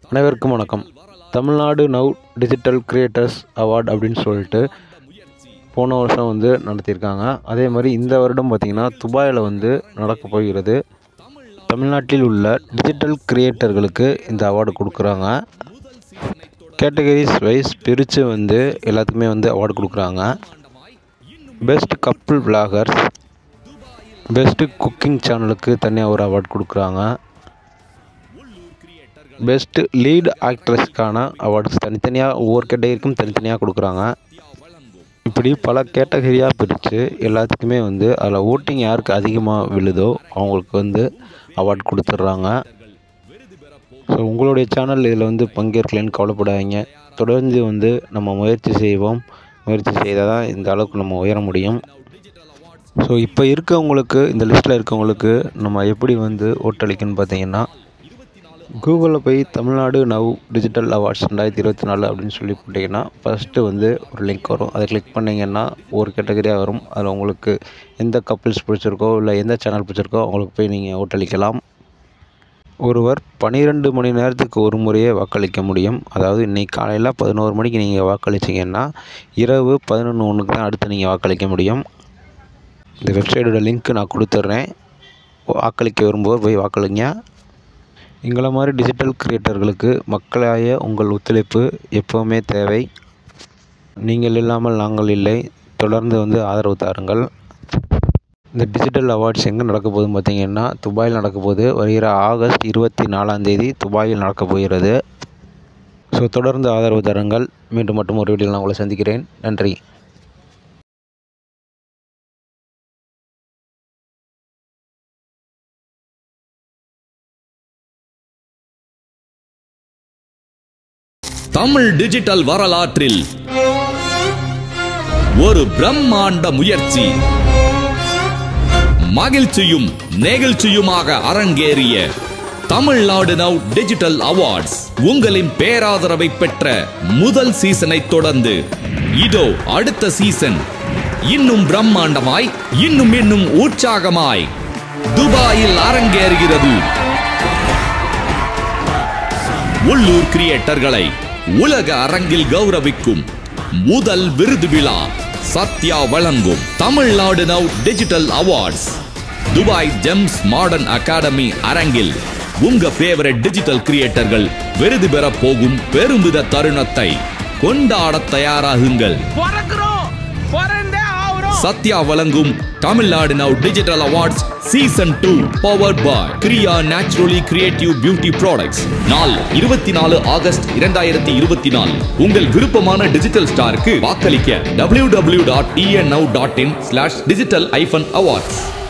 அனைவருக்கும் வணக்கம் Tamil Nadu now digital creators award அப்படின்னு சொல்லிட்டு போன வருஷம் வந்து நடத்தியிருக்காங்க அதே மாதிரி இந்த வருடம் பார்த்திங்கன்னா துபாயில் வந்து நடக்க போகிறது தமிழ்நாட்டில் உள்ள டிஜிட்டல் கிரியேட்டர்களுக்கு இந்த அவார்டு கொடுக்குறாங்க கேட்டகரிஸ் வைஸ் பிரித்து வந்து எல்லாத்துக்குமே வந்து அவார்டு கொடுக்குறாங்க best couple vloggers best cooking சேனலுக்கு தனியாக ஒரு அவார்டு கொடுக்குறாங்க பெஸ்ட்டு லீட் ஆக்ட்ரஸ்க்கான அவார்ட்ஸ் தனித்தனியாக ஒவ்வொரு கேட்டகரிக்கும் தனித்தனியாக கொடுக்குறாங்க இப்படி பல கேட்டகரியாக பிரித்து எல்லாத்துக்குமே வந்து அதில் ஓட்டிங் யாருக்கு அதிகமாக விழுதோ அவங்களுக்கு வந்து அவார்ட் கொடுத்துட்றாங்க ஸோ உங்களுடைய சேனல் இதில் வந்து பங்கேற்கலைன்னு கவலைப்படாதீங்க தொடர்ந்து வந்து நம்ம முயற்சி செய்வோம் முயற்சி செய்தால் தான் இந்த அளவுக்கு நம்ம உயர முடியும் ஸோ இப்போ இருக்கவங்களுக்கு இந்த லிஸ்ட்டில் இருக்கவங்களுக்கு நம்ம எப்படி வந்து ஓட்டளிக்கணும்னு பார்த்தீங்கன்னா கூகுளில் போய் தமிழ்நாடு நவ் டிஜிட்டல் அவார்ட்ஸ் ரெண்டாயிரத்தி இருபத்தி நாலு அப்படின்னு சொல்லி போட்டிங்கன்னா ஃபஸ்ட்டு வந்து ஒரு லிங்க் வரும் அதை கிளிக் பண்ணிங்கன்னா ஒரு கேட்டகரியாக வரும் அதில் உங்களுக்கு எந்த கப்பிள்ஸ் பிடிச்சிருக்கோ இல்லை எந்த சேனல் பிடிச்சிருக்கோ அவங்களுக்கு போய் நீங்கள் ஓட்டளிக்கலாம் ஒருவர் பன்னிரெண்டு மணி நேரத்துக்கு ஒரு முறையே வாக்களிக்க முடியும் அதாவது இன்றைக்கி காலையில் பதினோரு மணிக்கு நீங்கள் வாக்களிச்சிங்கன்னா இரவு பதினொன்று ஒன்றுக்கு தான் அடுத்து நீங்கள் வாக்களிக்க முடியும் இந்த வெப்சைட்டோட லிங்க் நான் கொடுத்துட்றேன் வாக்களிக்க விரும்புவோர் போய் வாக்களிங்க எங்களை மாதிரி டிஜிட்டல் கிரியேட்டர்களுக்கு மக்களாய உங்கள் ஒத்துழைப்பு எப்போவுமே தேவை நீங்கள் இல்லாமல் நாங்கள் இல்லை தொடர்ந்து வந்து ஆதரவு தாருங்கள் இந்த டிஜிட்டல் அவார்ட்ஸ் எங்கே நடக்க போகுதுன்னு பார்த்தீங்கன்னா துபாயில் நடக்க போகுது வருகிற ஆகஸ்ட் இருபத்தி நாலாம் தேதி துபாயில் நடக்க போகிறது ஸோ தொடர்ந்து ஆதரவு தாருங்கள் மீண்டும் மட்டும் ஒரு வீடியோவில் நான் உங்களை சந்திக்கிறேன் நன்றி தமிழ் டிஜிட்டல் வரலாற்றில் ஒரு பிரம்மாண்ட முயற்சி மகிழ்ச்சியும் நெகிழ்ச்சியுமாக அரங்கேறிய தமிழ்நாடு நவ் டிஜிட்டல் அவார்ட்ஸ் உங்களின் பேராதரவை பெற்ற முதல் சீசனை தொடர்ந்து இதோ அடுத்த சீசன் இன்னும் பிரம்மாண்டமாய் இன்னும் இன்னும் உற்சாகமாய் துபாயில் அரங்கேறுகிறது உள்ளூர் கிரியேட்டர்களை உலக அரங்கில் கௌரவிக்கும் முதல் விருது விழா சத்யா வழங்கும் Tamil Nadu now digital awards Dubai Gems Modern Academy அரங்கில் உங்க ஃபேவரட் டிஜிட்டல் கிரியேட்டர்கள் விருது பெற போகும் பெருமித தருணத்தை கொண்டாட தயாராகுங்கள் பிறக்கிறோம் பிறந்தே ஆகுறோம் சத்யா வழங்கும் Tamil Nadu now digital awards season two powered by Kriya naturally creative beauty products நாள் இருபத்தி நாலு ஆகஸ்ட் இரண்டாயிரத்தி இருபத்தி நாலு உங்கள் விருப்பமான டிஜிட்டல் ஸ்டாருக்கு வாக்களிக்க W W dot dot in slash digital hyphen awards